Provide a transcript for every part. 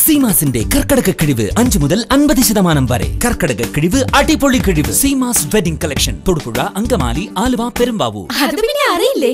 സീമാസിന്റെ കർക്കടക കിഴിവ് അഞ്ചു മുതൽ അൻപത് ശതമാനം വരെ കർക്കടക കിഴിവ് അടിപൊളി കിഴിവ് സീമാസ് വെഡിംഗ് കളക്ഷൻ തൊടുപുഴ അങ്കമാലി ആലുവ പെരുമ്പാവൂർ അത് പിന്നെ അറിയില്ലേ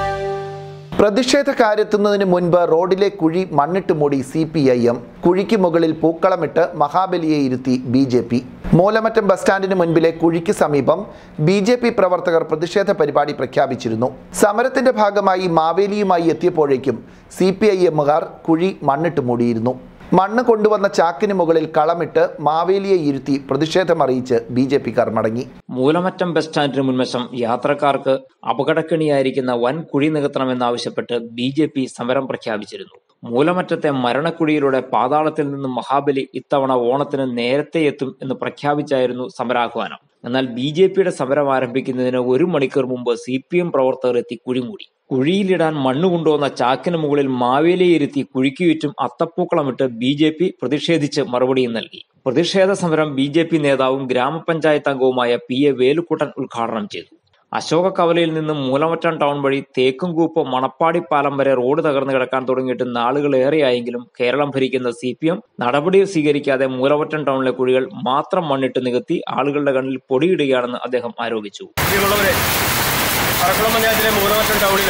പ്രതിഷേധക്കാരെത്തുന്നതിന് മുൻപ് റോഡിലെ കുഴി മണ്ണിട്ട് മൂടി സി പി ഐ എം കുഴിക്ക് മുകളിൽ പൂക്കളമിട്ട് മഹാബലിയെ ഇരുത്തി B J P Moolamattom bus സ്റ്റാൻഡിന് മുൻപിലെ കുഴിക്ക് സമീപം ബി ജെ പി പ്രവർത്തകർ പ്രതിഷേധ പരിപാടി പ്രഖ്യാപിച്ചിരുന്നു സമരത്തിന്റെ ഭാഗമായി മാവേലിയുമായി എത്തിയപ്പോഴേക്കും സി പി ഐ എമ്മുകാർ കുഴി മണ്ണിട്ട് മൂടിയിരുന്നു മണ്ണ് കൊണ്ടുവന്ന ചാക്കിന് മുകളിൽ കളമിട്ട് മാവേലിയെ ഇരുത്തി പ്രതിഷേധമറിയിച്ച് ബി ജെ പിക്കാർ മടങ്ങി മൂലമറ്റം ബസ് സ്റ്റാൻഡിന് മുൻവശം യാത്രക്കാർക്ക് അപകടക്കണിയായിരിക്കുന്ന വൻ കുഴി നികത്തണമെന്നാവശ്യപ്പെട്ട് ബി ജെ പി സമരം പ്രഖ്യാപിച്ചിരുന്നു മൂലമറ്റത്തെ മരണക്കുഴിയിലൂടെ പാതാളത്തിൽ നിന്നും മഹാബലി ഇത്തവണ ഓണത്തിന് നേരത്തെ എത്തും എന്ന് പ്രഖ്യാപിച്ചായിരുന്നു സമരാഹ്വാനം എന്നാൽ ബി ജെ പിയുടെ സമരം ആരംഭിക്കുന്നതിന് ഒരു മണിക്കൂർ മുമ്പ് സി പി എം പ്രവർത്തകർ എത്തി കുഴി മൂടി കുഴിയിലിടാൻ മണ്ണ് കൊണ്ടുവന്ന ചാക്കിന് മുകളിൽ മാവേലിയെ ഇരുത്തി കുഴിക്ക് ചുറ്റും അത്തപ്പൂക്കളമിട്ട് ബി ജെ പി പ്രതിഷേധിച്ച് മറുപടിയും നൽകി പ്രതിഷേധ സമരം ബി ജെ പി നേതാവും ഗ്രാമപഞ്ചായത്ത് അംഗവുമായ പി എ വേലുക്കുട്ടൻ ഉദ്ഘാടനം ചെയ്തു അശോക കവലയിൽ നിന്നും മൂലമറ്റം ടൗൺ വഴി തേക്കുംകൂപ്പ് മണപ്പാടി പാലം വരെ റോഡ് തകർന്നു കിടക്കാൻ തുടങ്ങിയിട്ട് നാളുകളേറെയായെങ്കിലും കേരളം ഭരിക്കുന്ന സി പി എം നടപടി സ്വീകരിക്കാതെ മൂലമറ്റം ടൗണിലെ കുഴികൾ മാത്രം മണ്ണിട്ട് നികത്തി ആളുകളുടെ കണ്ണിൽ പൊടിയിടുകയാണെന്ന് അദ്ദേഹം ആരോപിച്ചു പ്രിയമുള്ളവരെ പറക്കുളം പഞ്ചായത്തിലെ മൂലമറ്റം ടൗണിൽ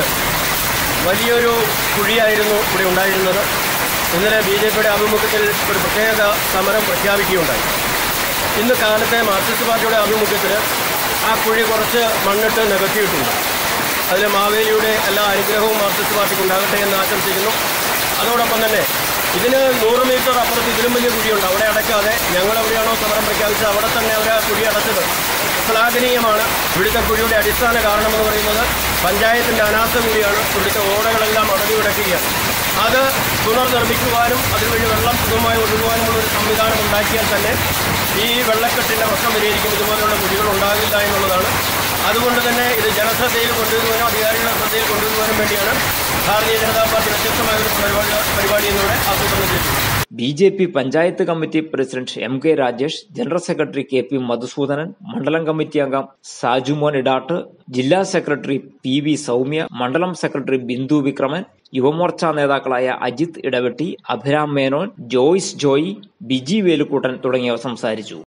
വലിയൊരു കുഴിയായിരുന്നു ഇവിടെ ഉണ്ടായിരുന്നത് ഇന്നലെ ബി ജെ പിയുടെ ആഭിമുഖ്യത്തിൽ ഒരു പ്രത്യേക സമരം പ്രഖ്യാപിക്കുകയുണ്ടായി ഇന്ന് കാലത്തെ മാർക്സിസ്റ്റ് പാർട്ടിയുടെ ആഭിമുഖ്യത്തിൽ ആ കുഴി കുറച്ച് മണ്ണിട്ട് നികത്തിയിട്ടുണ്ട് അതിൽ മാവേലിയുടെ എല്ലാ അനുഗ്രഹവും മാർക്സിസ്റ്റ് പാർട്ടിക്ക് ഉണ്ടാകട്ടെ എന്ന് ആശംസിക്കുന്നു അതോടൊപ്പം തന്നെ ഇതിന് നൂറ് മീറ്റർ അപ്പുറത്ത് ഇതിലും വലിയ കുഴിയുണ്ട് അവിടെ അടയ്ക്കാതെ ഞങ്ങൾ എവിടെയാണോ സമരം പ്രഖ്യാപിച്ചത് അവിടെ തന്നെ അവർ ആ കുഴി അടച്ചത് ശ്ലാഘനീയമാണ് ഇവിടുത്തെ കുഴിയുടെ അടിസ്ഥാന കാരണമെന്ന് പറയുന്നത് പഞ്ചായത്തിന്റെ അനാസ്ഥ കൂടിയാണ് ഇവിടുത്തെ ഓടകളെല്ലാം അടഞ്ഞു കിടക്കുകയാണ് അത് പുനർനിർമ്മിക്കുവാനും അതുവഴി വെള്ളം സുഖമായി ഒഴുകുവാനുമുള്ള ഒരു സംവിധാനം ഉണ്ടാക്കിയാൽ തന്നെ ഈ വെള്ളക്കെട്ടിന്റെ പ്രശ്നം പരിഹരിക്കും ഇതുപോലുള്ള കുഴികൾ ഉണ്ടാകില്ല എന്നുള്ളതാണ് അതുകൊണ്ട് തന്നെ ഇത് ജനശ്രദ്ധയിൽ കൊണ്ടുവരുവാനും അധികാരികളുടെ ശ്രദ്ധയിൽ കൊണ്ടുവരുവാനും വേണ്ടിയാണ് ഭാരതീയ ജനതാ പാർട്ടി വ്യത്യസ്തമായ ഒരു പരിപാടി പരിപാടി എന്നിവിടെ ആസൂത്രണം ചെയ്തത് B J P panchayat committee president M K Rajesh general secretary K P Madhusudanan മണ്ഡലം കമ്മിറ്റി അംഗം സാജുമോൻ ഇടാട്ട് ജില്ലാ സെക്രട്ടറി പി വി സൗമ്യ മണ്ഡലം സെക്രട്ടറി ബിന്ദു വിക്രമൻ യുവമോർച്ച നേതാക്കളായ അജിത് ഇടവെട്ടി അഭിരാം മേനോൻ ജോയ്സ് ജോയി ബിജി വേലുക്കൂട്ടൻ തുടങ്ങിയവർ സംസാരിച്ചു